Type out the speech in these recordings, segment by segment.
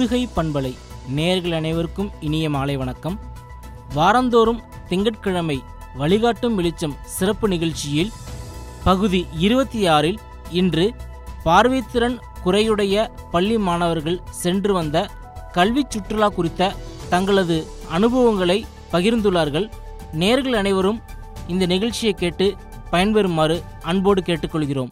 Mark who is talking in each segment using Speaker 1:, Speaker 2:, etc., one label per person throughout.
Speaker 1: புதுகை பண்பலை நேயர்கள் அனைவருக்கும் இனிய மாலை வணக்கம் வாரந்தோறும் திங்கட்கிழமை வழிகாட்டும் வெளிச்சம் சிறப்பு நிகழ்ச்சியில் பகுதி இருபத்தி ஆறில் இன்று பார்வைத்திறன் குறையுடைய பள்ளி மாணவர்கள் சென்று வந்த கல்வி சுற்றுலா குறித்த தங்களது அனுபவங்களை பகிர்ந்துள்ளார்கள் நேர்கள் அனைவரும் இந்த நிகழ்ச்சியை கேட்டு பயன்பெறுமாறு அன்போடு கேட்டுக்கொள்கிறோம்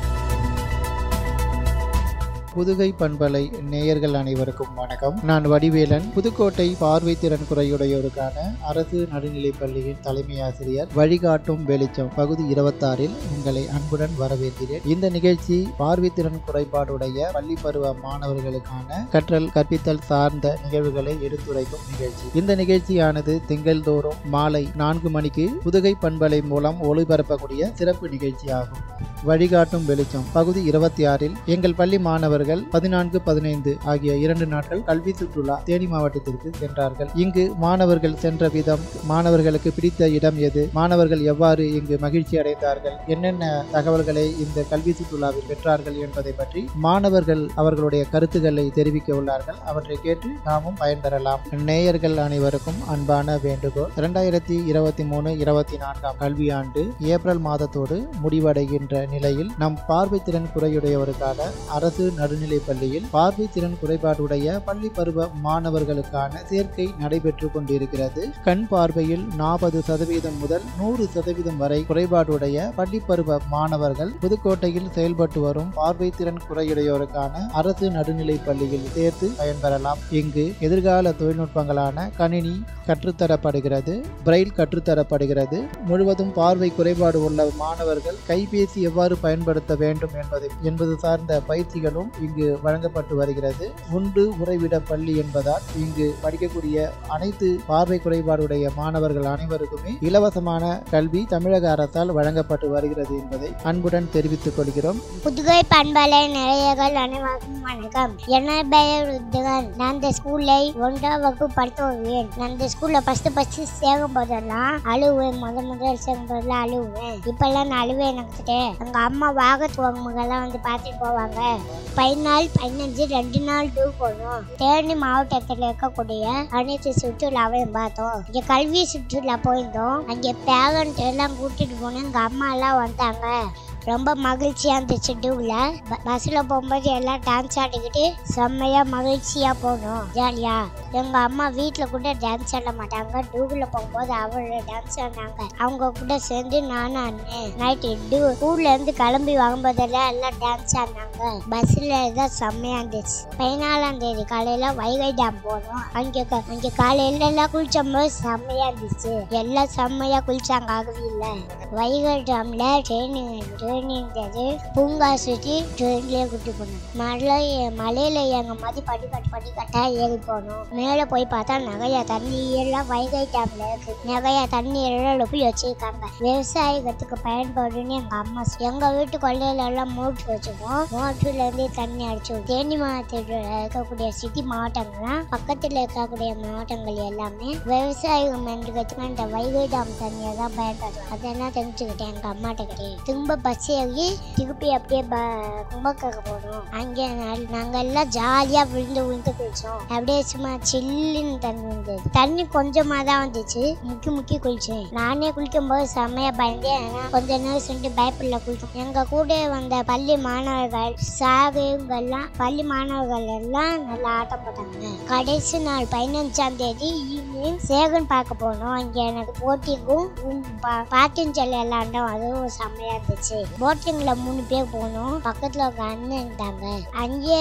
Speaker 2: புதுகை பண்பலை நேயர்கள் அனைவருக்கும் வணக்கம் நான் வடிவேலன் புதுக்கோட்டை பார்வை திறன் குறையுடையோருக்கான அரசு நடுநிலைப் பள்ளியின் தலைமை ஆசிரியர் வழிகாட்டும் வெளிச்சம் பகுதி இருபத்தாறில் உங்களை அன்புடன் வரவேற்கிறேன் இந்த நிகழ்ச்சி பார்வை திறன் குறைபாடுடைய பள்ளி பருவ மாணவர்களுக்கான கற்றல் கற்பித்தல் சார்ந்த நிகழ்வுகளை எடுத்துரைக்கும் நிகழ்ச்சி இந்த நிகழ்ச்சியானது திங்கள்தோறும் மாலை நான்கு மணிக்கு புதுகை பண்பலை மூலம் ஒளிபரப்பக்கூடிய சிறப்பு நிகழ்ச்சியாகும் வழிகாட்டும் வெளிச்சம் பகுதி இருபத்தி ஆறில் எங்கள் பள்ளி மாணவர்கள் பதினான்கு பதினைந்து ஆகிய இரண்டு நாட்கள் கல்வி சுற்றுலா தேனி மாவட்டத்திற்கு சென்றார்கள் இங்கு மாணவர்கள் சென்ற விதம் மாணவர்களுக்கு பிடித்த இடம் எது மாணவர்கள் எவ்வாறு இங்கு மகிழ்ச்சி அடைந்தார்கள் என்னென்ன தகவல்களை இந்த கல்வி சுற்றுலாவில் பெற்றார்கள் என்பதை பற்றி மாணவர்கள் அவர்களுடைய கருத்துக்களை தெரிவிக்க உள்ளார்கள் அவற்றை கேட்டு நாமும் பயன்பெறலாம் நேயர்கள் அனைவருக்கும் அன்பான வேண்டுகோள் இரண்டாயிரத்தி இருபத்தி மூணு இருபத்தி நான்காம் கல்வியாண்டு ஏப்ரல் மாதத்தோடு முடிவடைகின்ற நிலையில் நம் பார்வை திறன் குறையுடையவருக்கான அரசு நடுநிலைப் பள்ளியில் பார்வை திறன் குறைபாடுடைய பள்ளி பருவ மாணவர்களுக்கான சேர்க்கை நடைபெற்று கொண்டிருக்கிறது கண் பார்வையில் நாற்பது சதவீதம் முதல் நூறு சதவீதம் வரை குறைபாடுடைய பள்ளி பருவ மாணவர்கள் புதுக்கோட்டையில் செயல்பட்டு வரும் பார்வை திறன் குறையுடையோருக்கான அரசு நடுநிலைப் பள்ளியில் சேர்த்து பயன்பெறலாம் இங்கு எதிர்கால தொழில்நுட்பங்களான கணினி கற்றுத்தரப்படுகிறது பிரெயில் கற்றுத்தரப்படுகிறது முழுவதும் பார்வை குறைபாடு உள்ள மாணவர்கள் கைபேசி எவ்வாறு பயன்படுத்த வேண்டும் என்பதை என்பது சார்ந்த பயிற்சிகளும் இங்கு வழங்கப்பட்டு வருகிறது உண்டு உறைவிட பள்ளி என்பதால் இங்கு படிக்கக்கூடிய அனைத்து பார்வை குறைபாடுடைய மாணவர்கள் அனைவருக்குமே இலவசமான கல்வி தமிழக அரசால் வழங்கப்பட்டு வருகிறது என்பதை அன்புடன் தெரிவித்துக் கொள்கிறோம்
Speaker 3: புதுகை பண்பலை நிறையர்கள் அனைவருக்கும் வணக்கம் என் பெயர் ருத்துகன் நான் இந்த ஸ்கூல்லை ஒன்றாம் வகுப்பு படித்து வருவேன் நான் இந்த ஸ்கூல்ல ஃபர்ஸ்ட் ஃபர்ஸ்ட் சேர்க்கும் போதெல்லாம் அழுவேன் முத முதல் சேர்க்கும் போதெல்லாம் அழுவேன் இப்பெல்லாம் நான் அழுவே எனக்கிட்டே எங்க அம்மா வாகத்துவங்கெல்லாம் வந்து பார்த்துட்டு போவாங்க பதினாலு பதினஞ்சு ரெண்டு நாள் டூர் போனோம் தேனி மாவட்டத்தில் இருக்கக்கூடிய அனைத்து சுற்றுலாவையும் பார்த்தோம் இங்க கல்வி சுற்றுலா போயிருந்தோம் அங்கே பேரண்ட் எல்லாம் கூட்டிட்டு போனோம் எங்க அம்மா எல்லாம் வந்தாங்க ரொம்ப மகிழ்ச்சியாக இருந்துச்சு டூவில் பஸ்ஸில் போகும்போது எல்லாம் டான்ஸ் ஆடிக்கிட்டு செம்மையாக மகிழ்ச்சியாக போனோம் ஜாலியாக எங்கள் அம்மா வீட்டில் கூட டான்ஸ் ஆட மாட்டாங்க டூவில் போகும்போது அவளோட டான்ஸ் ஆடினாங்க அவங்க கூட சேர்ந்து நானும் ஆடினேன் நைட்டு டூ ஸ்கூல்லேருந்து கிளம்பி வரும்போதெல்லாம் எல்லாம் டான்ஸ் ஆடினாங்க பஸ்ஸில் தான் செம்மையாக இருந்துச்சு பதினாலாம் தேதி காலையில் வைகை டேம் போனோம் அங்கே க- அங்கே காலையில எல்லாம் குளிச்சோம்போது செம்மையாக இருந்துச்சு எல்லாம் செம்மையாக குளிச்சாங்க ஆகவே இல்லை வைகை டேம்ல ட்ரெயினிங் ட்ரெயினிங் இருந்தது பூங்கா சுற்றி ட்ரெயின்லேயே கூட்டி போனோம் மலை மலையில எங்க மாதிரி படிக்கட்டு படிக்கட்டா ஏறி போனோம் மேலே போய் பார்த்தா நகையா தண்ணி எல்லாம் வைகை டேம்ல இருக்கு நகையா தண்ணி எல்லாம் ஒப்பி வச்சிருக்காங்க விவசாயத்துக்கு பயன்படுன்னு எங்க அம்மா சொ- எங்க வீட்டு கொள்ளையில எல்லாம் மோட்ரு வச்சிருக்கோம் மோட்டர்ல இருந்து தண்ணி அடிச்சு தேனி மாவட்டத்தில் இருக்கக்கூடிய சிட்டி மாவட்டங்கள்லாம் பக்கத்துல இருக்கக்கூடிய மாவட்டங்கள் எல்லாமே விவசாயம் பண்ணுறதுக்கு இந்த வைகை டேம் தண்ணியை தான் பயன்படுத்தும் அதெல்லாம் தெரிஞ்சுக்கிட்டேன் எங்கள் அம்மாட்ட கிட்டே திரும்ப பஸ் ஏறி திருப்பி அப்படியே ப கும்பக்காக போனோம் அங்கே நல்- நாங்க எல்லாம் ஜாலியாக விழுந்து விழுந்து குளிச்சோம் அப்படியே சும்மா சில்லுன்னு தண்ணி இருந்தது தண்ணி கொஞ்சமாக தான் வந்துச்சு முக்கி முக்கி குளிச்சேன் நானே குளிக்கும் போது செம்மையா பயந்தேன் ஏன்னா கொஞ்ச நேரம் சென்று பயப்படல குளிச்சோம் எங்க கூட வந்த பள்ளி மாணவர்கள் சாகுங்கெல்லாம் பள்ளி மாணவர்கள் எல்லாம் நல்லா ஆட்டம் போட்டாங்க கடைசி நாள் பதினஞ்சாம் தேதி ஈவினிங் சேகன் பார்க்க போனோம் அங்கே எனக்கு போட்டிங்கும் பாட்டிஞ்சல் விளாண்டோம் அதுவும் செம்மையா இருந்துச்சு போட்டிங்ல மூணு பேர் போனோம் பக்கத்துல ஒரு அண்ணன் இருந்தாங்க அங்கே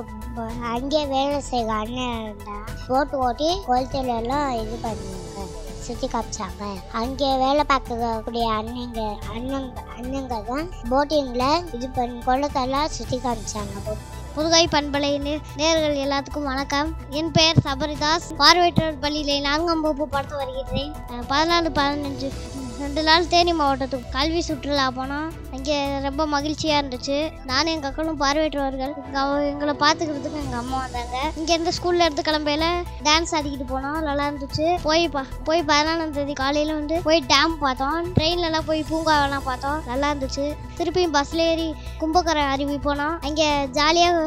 Speaker 3: அங்கே வேலை செய்கிற அண்ணன் இருந்தா போட்டு ஓட்டி குளத்துல எல்லாம் இது பண்ணுவாங்க சுற்றி காமிச்சாங்க அங்கே வேலை பார்க்கக்கூடிய அண்ணங்க அண்ணங்க அண்ணங்க தான் போட்டிங்கில் இது பண்ணி குளத்தெல்லாம் சுற்றி காமிச்சாங்க
Speaker 4: புதுகை பண்பலை நே- நேயர்கள் எல்லாத்துக்கும் வணக்கம் என் பெயர் சபரிதாஸ் பார்வையற்றோர் பள்ளியிலே நான்காம் வகுப்பு படித்து வருகிறேன் அஹ் பதினாலு பதினஞ்சு ரெண்டு நாள் தேனி மாவட்டத்துக்கு கல்வி சுற்றுலா போனோம் அங்கே ரொம்ப மகிழ்ச்சியாக இருந்துச்சு நானும் எங்கள் அக்கனும் பார்வையற்றவர்கள் இங்க அவ- எங்களை பார்த்துக்கிறதுக்கு எங்கள் அம்மா வந்தாங்க இங்கேருந்து ஸ்கூல்ல இருந்து கிளம்பையில டான்ஸ் ஆடிக்கிட்டு போனோம் நல்லா இருந்துச்சு போய் பா போய் பதினாலாம் தேதி காலையில் வந்து போய் டேம் பார்த்தோம் ட்ரெயின்லலாம் போய் பூங்காவெல்லாம் பார்த்தோம் நல்லா இருந்துச்சு திருப்பியும் பஸ்ல ஏறி கும்பக்கரை அருவி போனோம் அங்கே ஜாலியாக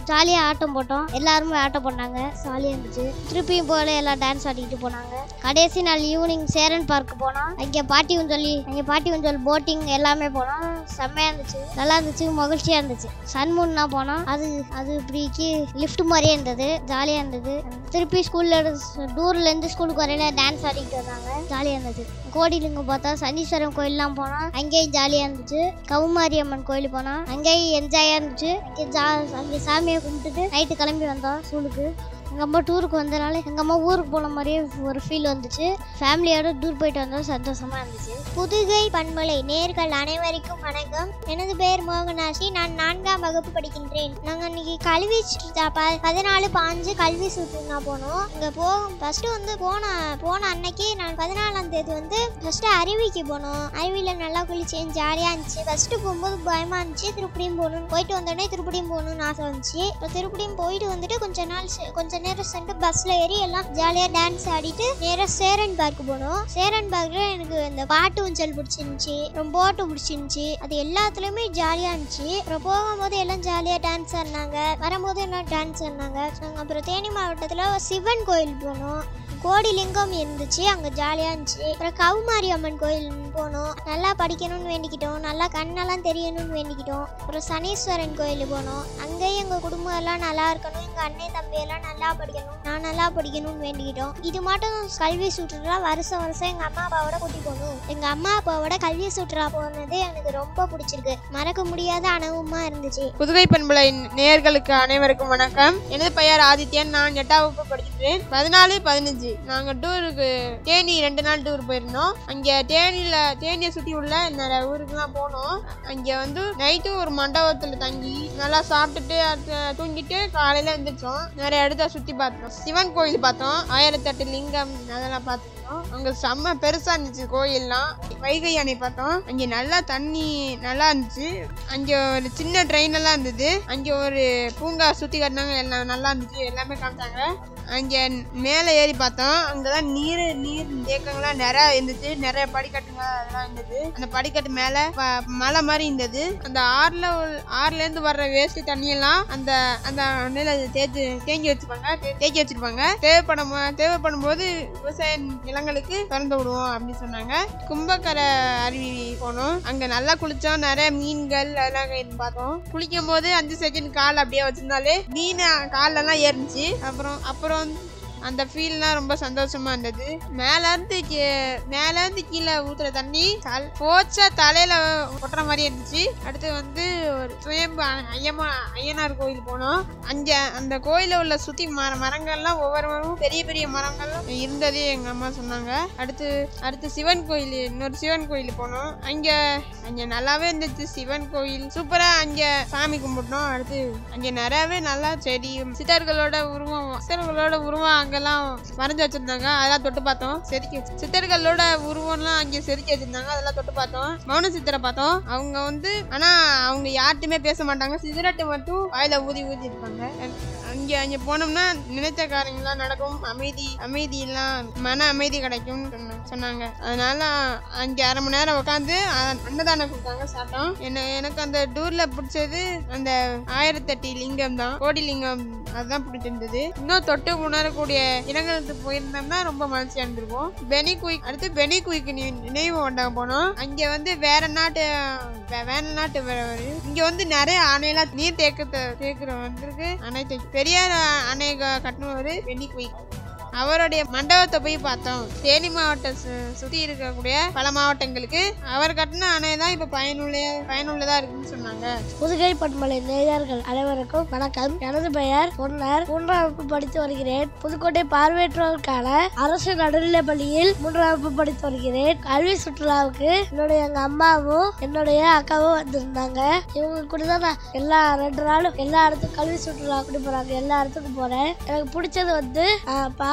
Speaker 4: ஜாலியாக ஆட்டம் போட்டோம் எல்லாருமே ஆட்டம் போட்டாங்க ஜாலியாக இருந்துச்சு திருப்பியும் போல எல்லாம் டான்ஸ் ஆடிக்கிட்டு போனாங்க கடைசி நாள் ஈவினிங் சேரன் பார்க் போனோம் அங்கே பாட்டி ஊஞ்சலி அங்கே பாட்டி ஊஞ்சல் போட்டிங் எல்லாமே போனோம் செம்மையாக இருந்துச்சு நல்லா இருந்துச்சு மகிழ்ச்சியாக இருந்துச்சு சன்மூன்னா போனோம் அது அது இப்படிக்கு லிஃப்ட் மாதிரியே இருந்தது ஜாலியாக இருந்தது திருப்பி ஸ்கூலில் டூர்லேருந்து ஸ்கூலுக்கு வரையில டான்ஸ் ஆடிக்கிட்டு வந்தாங்க ஜாலியாக இருந்துச்சு கோடிலிங்கம் பார்த்தா சனீஸ்வரன் கோயிலெலாம் போனோம் அங்கேயும் ஜாலியாக இருந்துச்சு கவுமாரி அம்மன் கோயில் போனோம் அங்கேயும் என்ஜாயாக இருந்துச்சு அங்கே ஜா அங்கே சாமியை கும்பிட்டுட்டு நைட்டு கிளம்பி வந்தோம் ஸ்கூலுக்கு எங்கள் அம்மா டூருக்கு வந்தனால எங்கள் அம்மா ஊருக்கு போன மாதிரியே ஒரு ஃபீல் வந்துச்சு ஃபேமிலியோட டூர் போயிட்டு வந்தோம் சந்தோஷமாக இருந்துச்சு
Speaker 3: புதுகை பண்பலை நேர்கள் அனைவருக்கும் வணக்கம் எனது பெயர் மோகனாசி நான் நான்காம் வகுப்பு படிக்கின்றேன் நாங்க இன்னைக்கு கல்வி சுற்றுலா ப- பதினாலு பாஞ்சு கல்வி சுற்றுலா போனோம் இங்க போகும் ஃபர்ஸ்ட் வந்து போன போன அன்னைக்கு நான் பதினாலாம் தேதி வந்து ஃபர்ஸ்ட் அருவிக்கு போனோம் அருவியில நல்லா குளிச்சேன் ஜாலியா இருந்துச்சு ஃபர்ஸ்ட் போகும்போது பயமா இருந்துச்சு திருப்படியும் போகணும் போயிட்டு வந்தோடனே திருப்படியும் போகணும்னு ஆசை வந்துச்சு இப்போ திருப்படியும் போயிட்டு வந்துட்டு கொஞ்ச நாள் செ- கொஞ்ச நேரம் சென்று பஸ்ல ஏறி எல்லாம் ஜாலியா டான்ஸ் ஆடிட்டு நேரா சேரன் பார்க் போனோம் சேரன் பார்க்ல எனக்கு இந்த பாட்டு ஊஞ்சல் பிடிச்சிருந்துச்சு அப்புறம் போட்டு பிடிச்சிருந்துச்சு அது எல்லாத்துலயுமே ஜாலியா இருந்துச்சு அப்புறம் போகும்போது எல்லாம் ஜாலியா டான்ஸ் ஆடினாங்க வரும்போது எல்லாம் டான்ஸ் ஆடினாங்க நாங்க அப்புறம் தேனி மாவட்டத்துல சிவன் கோயில் போனோம் கோடிலிங்கம் இருந்துச்சு அங்க ஜாலியா இருந்துச்சு அப்புறம் கவுமாரி அம்மன் கோயில் போனோம் நல்லா படிக்கணும்னு வேண்டிக்கிட்டோம் நல்லா கண்ணெல்லாம் தெரியணும்னு வேண்டிக்கிட்டோம் அப்புறம் சனீஸ்வரன் கோயில் போனோம் அங்கேயும் எங்க குடும்பம் எல்லாம் நல்லா இருக்கணும் எங்க அண்ணன் தம்பி எல்லாம் நல்லா படிக்கணும் நான் நல்லா படிக்கணும்னு வேண்டிக்கிட்டோம் இது மட்டும் கல்வி சுற்றுலா வருஷம் வருஷம் எங்க அம்மா அப்பாவோட கூட்டி போகணும் எங்க அம்மா அப்பாவோட கல்வி சுற்றுலா போனது எனக்கு ரொம்ப பிடிச்சிருக்கு மறக்க முடியாத அனுபவமா இருந்துச்சு
Speaker 5: புதுகை பண்பலை நேயர்களுக்கு அனைவருக்கும் வணக்கம் எனது பெயர் ஆதித்யன் நான் எட்டாம் வகுப்பு படிக்கிறேன் பதினாலு பதினஞ்சு நாங்க டூருக்கு தேனி ரெண்டு நாள் டூர் போயிருந்தோம் அங்க தேனியில தேனியை சுத்தி உள்ள நிறைய ஊருக்குலாம் போனோம் அங்க வந்து நைட்டு ஒரு மண்டபத்துல தங்கி நல்லா சாப்பிட்டுட்டு அடுத்து தூங்கிட்டு காலையில எந்திரிச்சோம் நிறைய இடத்த சுத்தி பார்த்தோம் சிவன் கோயில் பார்த்தோம் ஆயிரத்தெட்டு லிங்கம் அதெல்லாம் பார்த்துருந்தோம் அங்க செம்ம பெருசா இருந்துச்சு கோயில்லாம் வைகை அணை பார்த்தோம் அங்க நல்லா தண்ணி நல்லா இருந்துச்சு அங்க ஒரு சின்ன ட்ரெயின் எல்லாம் இருந்தது அங்க ஒரு பூங்கா சுத்தி கட்டினாங்க எல்லாம் நல்லா இருந்துச்சு எல்லாமே காமிச்சாங்க அங்க மேலே ஏறி பார்த்தோம் அங்கதான் நீர் நீர் தேக்கங்கள்லாம் நிறைய இருந்துச்சு நிறைய படிக்கட்டுங்க அதெல்லாம் இருந்தது அந்த படிக்கட்டு மேல ப- மலை மாதிரி இருந்தது அந்த ஆறுல உள்ள- ஆறுல இருந்து வர்ற வேஸ்ட் தண்ணியெல்லாம் அந்த அந்த அணையில தேய்ச்சி தேங்கி வச்சுப்பாங்க தே- தேக்கி வச்சிருப்பாங்க தேவைப்படும் போ- தேவைப்படும் போது விவசாய நிலங்களுக்கு திறந்து விடுவோம் அப்படின்னு சொன்னாங்க கும்பக்கரை அருவி போனோம் அங்க நல்லா குளிச்சோம் நிறைய மீன்கள் அதெல்லாம் இருந்து பார்த்தோம் குளிக்கும் போது அஞ்சு செகண்ட் கால் அப்படியே வச்சிருந்தாலே மீன் காலெல்லாம் ஏறிச்சு அப்புறம் அப்புறம் வந்து அந்த ஃபீல்லாம் ரொம்ப சந்தோஷமா இருந்தது மேல இருந்து கீ- மேல இருந்து கீழே ஊத்துற தண்ணி தல்- போச்சா தலையில கொட்டுற மாதிரி இருந்துச்சு அடுத்து வந்து ஒரு சுயம்பு அ- ஐயமா ஐயனார் கோயில் போனோம் அங்க அந்த கோயில உள்ள சுத்தி மர மரங்கள்லாம் ஒவ்வொரு மரமும் பெரிய பெரிய மரங்கள்லாம் இருந்தது எங்க அம்மா சொன்னாங்க அடுத்து அடுத்து சிவன் கோயில் இன்னொரு சிவன் கோயில் போனோம் அங்க அங்க நல்லாவே இருந்துச்சு சிவன் கோயில் சூப்பரா அங்க சாமி கும்பிட்டோம் அடுத்து அங்க நிறையவே நல்லா செடி சித்தர்களோட உருவம் சித்தர்களோட உருவம் அங்கெல்லாம் வரைஞ்சு வச்சிருந்தாங்க அதெல்லாம் தொட்டு பார்த்தோம் செதுக்கி வச்சு- சித்தர்களோட உருவம்லாம் அங்க செதுக்கி வச்சிருந்தாங்க அதெல்லாம் தொட்டு பார்த்தோம் மௌன சித்தரை பார்த்தோம் அவங்க வந்து ஆனா அவங்க யார்கிட்டயுமே பேச மாட்டாங்க சிகரெட்டு மட்டும் வாயில ஊதி ஊதி இருப்பாங்க அங்க அங்க போனோம்னா நினைத்த காரியங்கள்லாம் நடக்கும் அமைதி அமைதி எல்லாம் மன அமைதி கிடைக்கும் சொன்னாங்க அதனால அங்க அரை மணி நேரம் உட்காந்து அன்னதானம் கொடுத்தாங்க சாப்பிட்டோம் என்ன எனக்கு அந்த டூர்ல பிடிச்சது அந்த ஆயிரத்தெட்டு லிங்கம் தான் கோடி லிங்கம் அதுதான் பிடிச்சிருந்தது இன்னும் தொட்டு உணரக்கூடிய இடங்களுக்கு போயிருந்தோம்னா ரொம்ப மகிழ்ச்சியா இருந்திருக்கும் பெனி குயிக் அடுத்து பெனி குயிக் நினைவு மண்டபம் போனோம் அங்க வந்து வேற நாட்டு வே- வேற நாட்டு வே- ஒரு- இங்க வந்து நிறைய அணையெல்லாம் நீர் தேக்கத்தை தேக்குற வந்திருக்கு அணை தேக்கு பெரியார் அணை க- கட்டினவர் பெனி குயிக் அவருடைய மண்டபத்தை போய் பார்த்தோம் தேனி மாவட்டம் சு- சுத்தி இருக்கக்கூடிய பல மாவட்டங்களுக்கு அவர் கட்டின அணை தான் இப்ப பயனுள்ள பயனுள்ளதா இருக்குன்னு சொன்னாங்க
Speaker 6: புதுகை பண்பலை நேயர்கள் அனைவருக்கும் வணக்கம் எனது பெயர் பொன்னர் மூன்றாம் வகுப்பு படித்து வருகிறேன் புதுக்கோட்டை பார்வையற்றோருக்கான அரசு நடுநிலைப் பள்ளியில் மூன்றாம் வகுப்பு படித்து வருகிறேன் கல்வி சுற்றுலாவுக்கு என்னுடைய எங்க அம்மாவும் என்னுடைய அக்காவும் வந்திருந்தாங்க இவங்க கூட தான் நான் எல்லா ரெண்டு நாளும் எல்லா இடத்துக்கும் கல்வி சுற்றுலா கூட்டி போறாங்க எல்லா இடத்துக்கும் போறேன் எனக்கு பிடிச்சது வந்து ஆஹ், பார்வை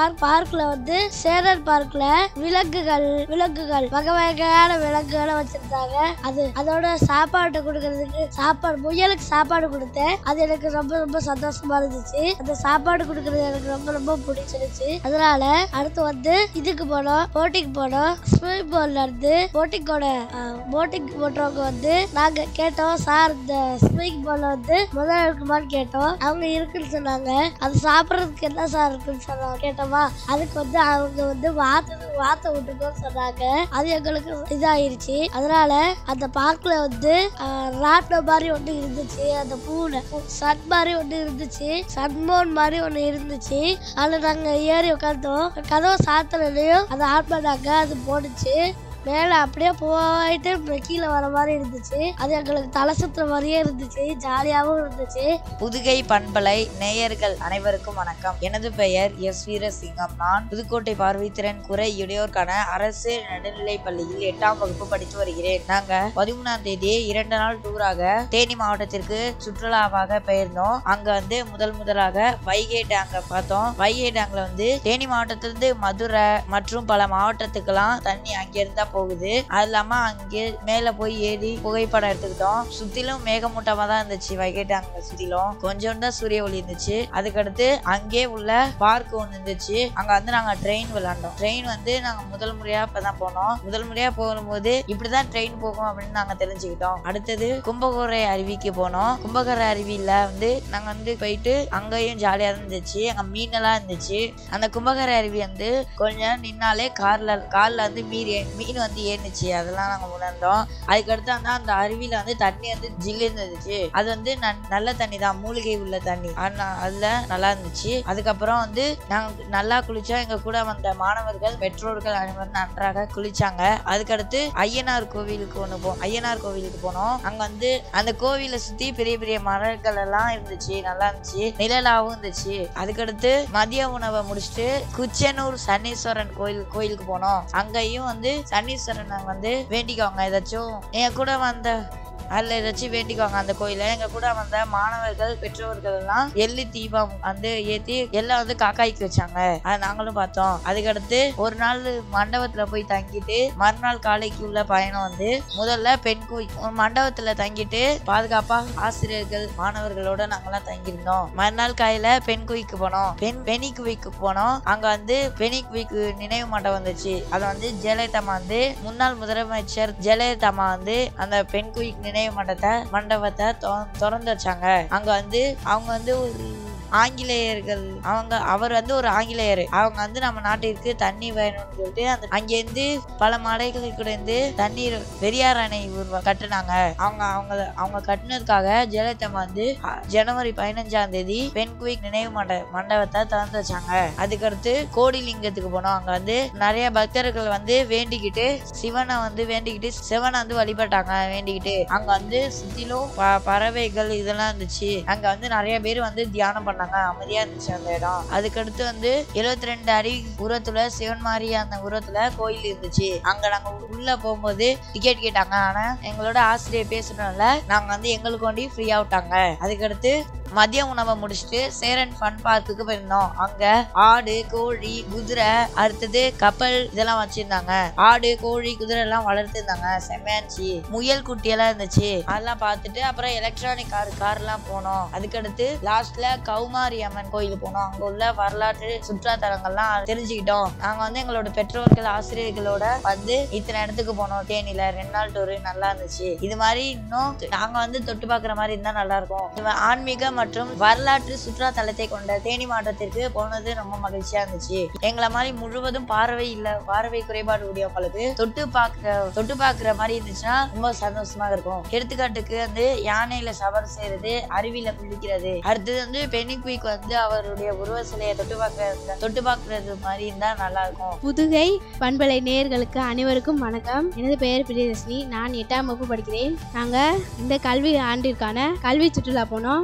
Speaker 6: பார்க் பார்க்ல வந்து சேரர் பார்க்ல விலங்குகள் விலங்குகள் வகை வகையான விலங்குகளை வச்சிருந்தாங்க அது அதோட சாப்பாடு கொடுக்கறதுக்கு சாப்பாடு முயலுக்கு சாப்பாடு கொடுத்தேன் அது எனக்கு ரொம்ப ரொம்ப சந்தோஷமா இருந்துச்சு அந்த சாப்பாடு கொடுக்கறது எனக்கு ரொம்ப ரொம்ப பிடிச்சிருச்சு அதனால அடுத்து வந்து இதுக்கு போனோம் போட்டிங் போனோம் ஸ்விமிங் பூல்ல இருந்து போட்டிங்கோட போட்டிங் போட்டவங்க வந்து நாங்க கேட்டோம் சார் இந்த ஸ்விமிங் பூல்ல வந்து முதல்ல இருக்குமான்னு கேட்டோம் அவங்க இருக்குன்னு சொன்னாங்க அது சாப்பிட்றதுக்கு என்ன சார் இருக்குன்னு சொன்னாங்க கேட்டோமா அதுக்கு வந்து அவங்க வந்து வாத்து வாத்த விட்டுக்கோன்னு சொன்னாங்க அது எங்களுக்கு இதாயிருச்சு அதனால அந்த பார்க்ல வந்து ராட்ன மாதிரி ஒன்று இருந்துச்சு அந்த பூனை சன் மாதிரி ஒன்று இருந்துச்சு சன்மோன் மாதிரி ஒன்று இருந்துச்சு அதில் நாங்கள் ஏறி உட்காந்தோம் கதவை சாத்திரலையும் அதை ஆட் பண்ணாங்க அது போணுச்சு மேலே அப்படியே போயிட்டு கீழே வர மாதிரி இருந்துச்சு அது எங்களுக்கு தலை சுத்துற மாதிரியே இருந்துச்சு ஜாலியாகவும் இருந்துச்சு
Speaker 7: புதுகை பண்பலை நேயர்கள் அனைவருக்கும் வணக்கம் எனது பெயர் எஸ் வீரசிங்கம் நான் புதுக்கோட்டை பார்வைத்திறன் குறை இடையோருக்கான அரசு நடுநிலைப் பள்ளியில் எட்டாம் வகுப்பு படித்து வருகிறேன் நாங்க பதிமூணாம் தேதி இரண்டு நாள் டூராக தேனி மாவட்டத்திற்கு சுற்றுலாவாக பெயர்ந்தோம் அங்க வந்து முதல் முதலாக வைகை டேங்க பார்த்தோம் வைகை டேங்க்ல வந்து தேனி மாவட்டத்திலிருந்து மதுரை மற்றும் பல மாவட்டத்துக்கெல்லாம் தண்ணி அங்கிருந்தா போகுது அது இல்லாம அங்கே மேல போய் ஏறி புகைப்படம் எடுத்துக்கிட்டோம் சுத்திலும் மேகமூட்டமா தான் இருந்துச்சு வைகை டேங்க்ல சுத்திலும் கொஞ்சம் தான் சூரிய ஒளி இருந்துச்சு அதுக்கடுத்து அங்கே உள்ள பார்க் ஒன்று இருந்துச்சு அங்க வந்து நாங்க ட்ரெயின் விளையாண்டோம் ட்ரெயின் வந்து நாங்க முதல் முறையா இப்பதான் போனோம் முதல் முறையா போகும்போது இப்படிதான் ட்ரெயின் போகும் அப்படின்னு நாங்க தெரிஞ்சுக்கிட்டோம் அடுத்தது கும்பகோரை அருவிக்கு போனோம் கும்பகோரை அருவியில வந்து நாங்க வந்து போயிட்டு அங்கேயும் ஜாலியா இருந்துச்சு அங்க மீனெல்லாம் இருந்துச்சு அந்த கும்பகரை அருவி வந்து கொஞ்சம் நின்னாலே கார்ல கால்ல வந்து மீன் ஏ- மீன் வந்து ஏறுனுச்சு அதெல்லாம் நாங்க உணர்ந்தோம் அதுக்கடுத்து வந்து அந்த அருவியில வந்து தண்ணி வந்து ஜில்லுன்னு இருந்துச்சு அது வந்து நன்- நல்ல தண்ணி தான் மூலிகை உள்ள தண்ணி ஆனா அதுல நல்லா இருந்துச்சு அதுக்கப்புறம் வந்து நாங்க நல்லா குளிச்சோம் எங்க கூட வந்த மாணவர்கள் பெற்றோர்கள் அனைவரும் நன்றாக குளிச்சாங்க அதுக்கடுத்து ஐயனார் கோவிலுக்கு ஒண்ணு போ ஐயனார் கோவிலுக்கு போனோம் அங்க வந்து அந்த கோவிலை சுத்தி பெரிய பெரிய மரங்கள் எல்லாம் இருந்துச்சு நல்லா இருந்துச்சு நிழலாவும் இருந்துச்சு அதுக்கடுத்து மதிய உணவை முடிச்சுட்டு குச்சனூர் சனீஸ்வரன் கோயில் கோயிலுக்கு போனோம் அங்கேயும் வந்து சனீஸ்வரனை வந்து வேண்டிக்கோங்க ஏதாச்சும் என் கூட வந்த அதில் ஏதாச்சும் வேண்டிக்குவாங்க அந்த கோயில எங்க கூட வந்த மாணவர்கள் பெற்றோர்கள் எல்லாம் எள்ளு தீபம் வந்து ஏத்தி எல்லாம் வந்து காக்காய்க்கு வச்சாங்க அதை நாங்களும் பார்த்தோம் அதுக்கடுத்து ஒரு நாள் மண்டபத்துல போய் தங்கிட்டு மறுநாள் காலைக்கு உள்ள பயணம் வந்து முதல்ல பெண் கோயில் மண்டபத்துல தங்கிட்டு பாதுகாப்பா ஆசிரியர்கள் மாணவர்களோட நாங்கெல்லாம் தங்கியிருந்தோம் மறுநாள் காலையில பெண் குவிக்கு போனோம் பெண் பெனி குவிக்கு போனோம் அங்க வந்து பெனி குவிக்கு நினைவு மண்டபம் வந்துச்சு அதை வந்து ஜெயலலிதா அம்மா வந்து முன்னாள் முதலமைச்சர் ஜெயலலிதா அம்மா வந்து அந்த பெண் குயிக் நினைவு மண்டபத்தை மண்டபத்தை தொ- திறந்து வச்சாங்க அங்க வந்து அவங்க வந்து ஒரு ஆங்கிலேயர்கள் அவங்க அவர் வந்து ஒரு ஆங்கிலேயர் அவங்க வந்து நம்ம நாட்டிற்கு தண்ணி வேணும்னு சொல்லிட்டு அந்த அங்கேருந்து பல மலைகளுக்கு இருந்து தண்ணீர் பெரியார் அணை உருவா கட்டுனாங்க அவங்க அவங்க அவங்க கட்டுனதுக்காக ஜெயலலிதா அம்மா வந்து அ, ஜனவரி பதினஞ்சாம் தேதி பெண் குயிக் நினைவு மண்ட மண்டபத்தை திறந்து வச்சாங்க அதுக்கடுத்து கோடிலிங்கத்துக்கு போனோம் அங்க வந்து நிறைய பக்தர்கள் வந்து வேண்டிக்கிட்டு சிவனை வந்து வேண்டிக்கிட்டு சிவனை வந்து வழிபட்டாங்க வேண்டிக்கிட்டு அங்க வந்து சுத்திலும் ப- பறவைகள் இதெல்லாம் இருந்துச்சு அங்க வந்து நிறைய பேர் வந்து தியானம் பண்ணாங்க அமைதியா இருந்துச்சு அந்த இடம் அதுக்கடுத்து வந்து 72 ரெண்டு அடி உரத்துல சிவன் மாதிரி அந்த உரத்துல கோயில் இருந்துச்சு அங்க நாங்க உள்ள போகும்போது டிக்கெட் கேட்டாங்க ஆனா எங்களோட ஆசிரியர் பேசுனதுனால நாங்க வந்து எங்களுக்கு வண்டி ஃப்ரீயா விட்டாங்க அதுக்கடுத்து மதிய உணவை முடிச்சுட்டு சேரன் ஃபன் பார்க்குக்கு போயிருந்தோம் அங்க ஆடு கோழி குதிரை அடுத்தது கப்பல் இதெல்லாம் வச்சிருந்தாங்க ஆடு கோழி குதிரை எல்லாம் வளர்த்துருந்தாங்க செம்மையாச்சு முயல் குட்டி எல்லாம் இருந்துச்சு அதெல்லாம் பார்த்துட்டு அப்புறம் எலக்ட்ரானிக் கார் கார் எல்லாம் போனோம் அதுக்கடுத்து லாஸ்ட்ல கௌமாரி அம்மன் கோயில் போனோம் அங்க உள்ள வரலாற்று சுற்றுலா தலங்கள்லாம் தெரிஞ்சுக்கிட்டோம் நாங்க வந்து எங்களோட பெற்றோர்கள் ஆசிரியர்களோட வந்து இத்தனை இடத்துக்கு போனோம் தேனில ரெண்டு நாள் டூர் நல்லா இருந்துச்சு இது மாதிரி இன்னும் நாங்க வந்து தொட்டு பார்க்குற மாதிரி இருந்தா நல்லா இருக்கும் இது ஆன்மீக மற்றும் வரலாற்று சுற்றுலா தலத்தை கொண்ட தேனி மாவட்டத்திற்கு போனது ரொம்ப மகிழ்ச்சியா இருந்துச்சு எங்களை மாதிரி முழுவதும் பார்வை இல்ல பார்வை குறைபாடு உடையவங்களுக்கு தொட்டு பார்க்க தொட்டு பார்க்குற மாதிரி இருந்துச்சுன்னா ரொம்ப சந்தோஷமா இருக்கும் எடுத்துக்காட்டுக்கு வந்து யானையில சவாரி செய்யறது அருவியில குளிக்கிறது அடுத்தது வந்து பெனிக்விக் வந்து அவருடைய உருவ சிலையை தொட்டு பார்க்கறது தொட்டு பார்க்கறது மாதிரி இருந்தா நல்லா இருக்கும்
Speaker 8: புதுகை பண்பலை நேயர்களுக்கு அனைவருக்கும் வணக்கம் எனது பெயர் பிரியதர்ஷினி நான் எட்டாம் வகுப்பு படிக்கிறேன் நாங்கள் இந்த கல்வி ஆண்டிற்கான கல்வி சுற்றுலா போனோம் தேனி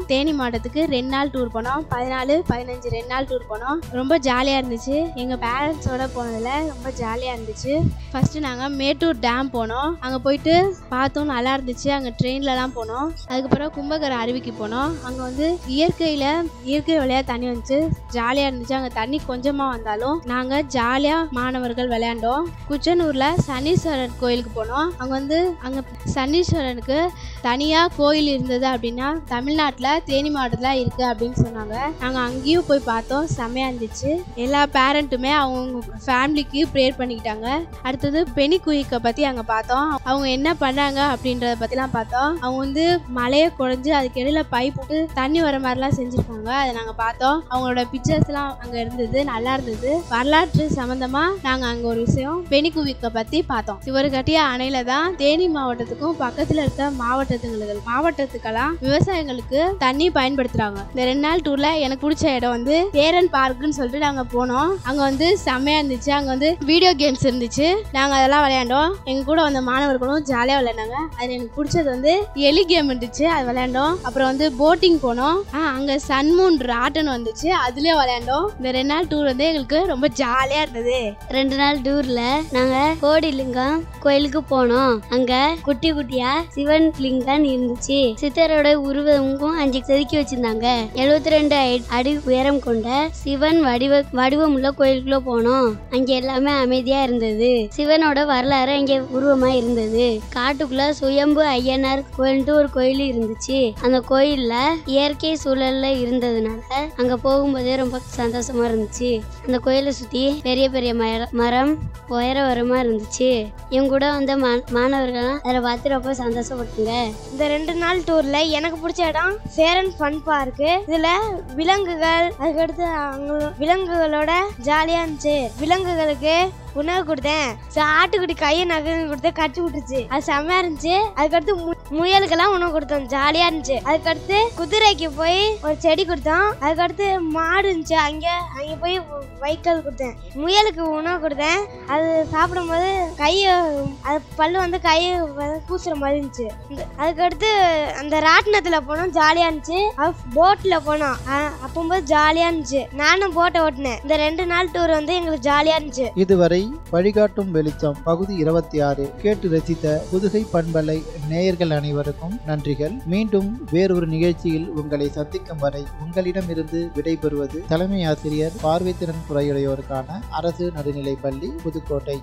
Speaker 8: மாவட்டத்துக்கு ரெண்டு நாள் டூர் போனோம் பதினாலு பதினஞ்சு ரெண்டு நாள் டூர் போனோம் ரொம்ப ஜாலியாக இருந்துச்சு எங்கள் பேரண்ட்ஸோட போனதில் ரொம்ப ஜாலியாக இருந்துச்சு ஃபஸ்ட்டு நாங்கள் மேட்டூர் டேம் போனோம் அங்கே போயிட்டு பார்த்தோம் நல்லா இருந்துச்சு அங்கே ட்ரெயின்லலாம் போனோம் அதுக்கப்புறம் கும்பகர அருவிக்கு போனோம் அங்கே வந்து இயற்கையில் இயற்கை வழியாக தண்ணி வந்துச்சு ஜாலியாக இருந்துச்சு அங்கே தண்ணி கொஞ்சமாக வந்தாலும் நாங்கள் ஜாலியாக மாணவர்கள் விளையாண்டோம் குச்சனூரில் சனீஸ்வரன் கோயிலுக்கு போனோம் அங்கே வந்து அங்கே சனீஸ்வரனுக்கு தனியாக கோயில் இருந்தது அப்படின்னா தமிழ்நாட்டில் தேனி மாவட்டத்தில் இருக்குது அப்படின்னு சொன்னாங்க நாங்கள் அங்கேயும் போய் பார்த்தோம் செம்மையாக இருந்துச்சு எல்லா பேரண்ட்டுமே அவங்க ஃபேமிலிக்கு ப்ரேயர் பண்ணிக்கிட்டாங்க அடுத்தது பெனி குயிக்கை பற்றி அங்கே பார்த்தோம் அவங்க என்ன பண்ணாங்க அப்படின்றத பற்றிலாம் பார்த்தோம் அவங்க வந்து மலையை குறைஞ்சு அதுக்கு இடையில பைப் போட்டு தண்ணி வர மாதிரிலாம் செஞ்சுருக்காங்க அதை நாங்கள் பார்த்தோம் அவங்களோட பிக்சர்ஸ்லாம் அங்கே இருந்தது நல்லா இருந்தது வரலாற்று சம்மந்தமாக நாங்கள் அங்கே ஒரு விஷயம் பெனி குயிக்கை பற்றி பார்த்தோம் இவர் கட்டிய அணையில தான் தேனி மாவட்டத்துக்கும் பக்கத்தில் இருக்க மாவட்டத்துங்களுக்கு மாவட்டத்துக்கெல்லாம் விவசாயிகளுக்கு தண்ணி பயன்படுத்துறாங்க இந்த ரெண்டு நாள் டூர்ல எனக்கு பிடிச்ச இடம் வந்து தேரன் பார்க்குன்னு சொல்லிட்டு நாங்கள் போனோம் அங்கே வந்து செம்மையா இருந்துச்சு அங்கே வந்து வீடியோ கேம்ஸ் இருந்துச்சு நாங்கள் அதெல்லாம் விளையாண்டோம் எங்கள் கூட வந்த மாணவர்களும் ஜாலியாக விளையாண்டாங்க அதில் எனக்கு பிடிச்சது வந்து எலி கேம் இருந்துச்சு அது விளையாண்டோம் அப்புறம் வந்து போட்டிங் போனோம் ஆ அங்கே சன்மூன் ராட்டன் வந்துச்சு அதுலேயும் விளையாண்டோம் இந்த ரெண்டு நாள் டூர் வந்து எங்களுக்கு ரொம்ப ஜாலியாக இருந்தது
Speaker 9: ரெண்டு நாள் டூர்ல நாங்க கோடிலிங்கம் கோயிலுக்கு போனோம் அங்க குட்டி குட்டியா சிவன் லிங்கம் இருந்துச்சு சித்தரோட உருவமும் அஞ்சு செதுக்கி வச்சிருந்தாங்க எழுபத்தி ரெண்டு அடி உயரம் கொண்ட சிவன் வடிவ வடிவமுள்ள கோயிலுக்குள்ள போனோம் அங்க எல்லாமே அமைதியா இருந்தது சிவனோட வரலாறு அங்க உருவமா இருந்தது காட்டுக்குள்ள சுயம்பு ஐயனார் கோயில்ட்டு ஒரு கோயில் இருந்துச்சு அந்த கோயில்ல இயற்கை சூழல்ல இருந்ததுனால அங்க போகும்போதே ரொம்ப சந்தோஷமா இருந்துச்சு அந்த கோயிலை சுத்தி பெரிய பெரிய மர- மரம் உயர உயரமா இருந்துச்சு இவங்க கூட வந்த மா- மாணவர்கள் அதை பார்த்து ரொம்ப சந்தோஷப்பட்டுங்க
Speaker 6: இந்த ரெண்டு நாள் டூர்ல எனக்கு பிடிச்ச இடம் சேரன் ஃபன் பார்க்கு இதுல விலங்குகள் அதுக்கடுத்து அங்க விலங்குகளோட ஜாலியா இருந்துச்சு விலங்குகளுக்கு உணவு கொடுத்தேன் ச- ஆட்டுக்குட்டி கையை நகர்ந்து கொடுத்து கட்டி விட்டுருச்சு அது செம்மையா இருந்துச்சு அதுக்கடுத்து மு- முயலுக்கெல்லாம் உணவு கொடுத்தோம் ஜாலியா இருந்துச்சு அதுக்கடுத்து குதிரைக்கு போய் ஒரு செடி கொடுத்தோம் அதுக்கடுத்து மாடு இருந்துச்சு அங்க அங்க போய் வைக்கோல் கொடுத்தேன் முயலுக்கு உணவு கொடுத்தேன் அது சாப்பிடும்போது கையை அது பல்லு வந்து கையை பூசுற மாதிரி இருந்துச்சு இந்த- அதுக்கடுத்து அந்த ராட்டினத்துல போனோம் ஜாலியா இருந்துச்சு போட்ல போனோம் அ- அப்போது ஜாலியா இருந்துச்சு நானும் போட்டை ஓட்டினேன் இந்த ரெண்டு நாள் டூர் வந்து எங்களுக்கு ஜாலியா இருந்துச்சு
Speaker 2: இதுவரை வழிகாட்டும் வெளிச்சம் பகுதி இருபத்தி ஆறு கேட்டு ரசித்த புதுகை பண்பலை நேயர்கள் அனைவருக்கும் நன்றிகள் மீண்டும் வேறொரு நிகழ்ச்சியில் உங்களை சந்திக்கும் வரை உங்களிடமிருந்து விடைபெறுவது தலைமை ஆசிரியர் பார்வைத்திறன் குறையுடையோருக்கான அரசு நடுநிலைப்பள்ளி புதுக்கோட்டை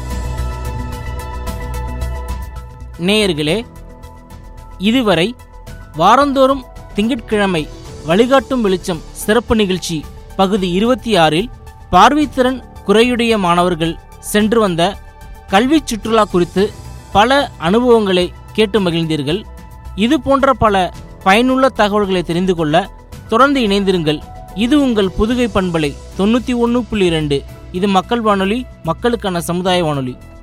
Speaker 1: நேயர்களே இதுவரை வாரந்தோறும் திங்கட்கிழமை வழிகாட்டும் வெளிச்சம் சிறப்பு நிகழ்ச்சி பகுதி இருபத்தி ஆறில் பார்வைத்திறன் குறையுடைய மாணவர்கள் சென்று வந்த கல்வி சுற்றுலா குறித்து பல அனுபவங்களை கேட்டு மகிழ்ந்தீர்கள் இது போன்ற பல பயனுள்ள தகவல்களை தெரிந்து கொள்ள தொடர்ந்து இணைந்திருங்கள் இது உங்கள் புதுகை பண்பலை தொண்ணூற்றி ஒன்று புள்ளி ரெண்டு இது மக்கள் வானொலி மக்களுக்கான சமுதாய வானொலி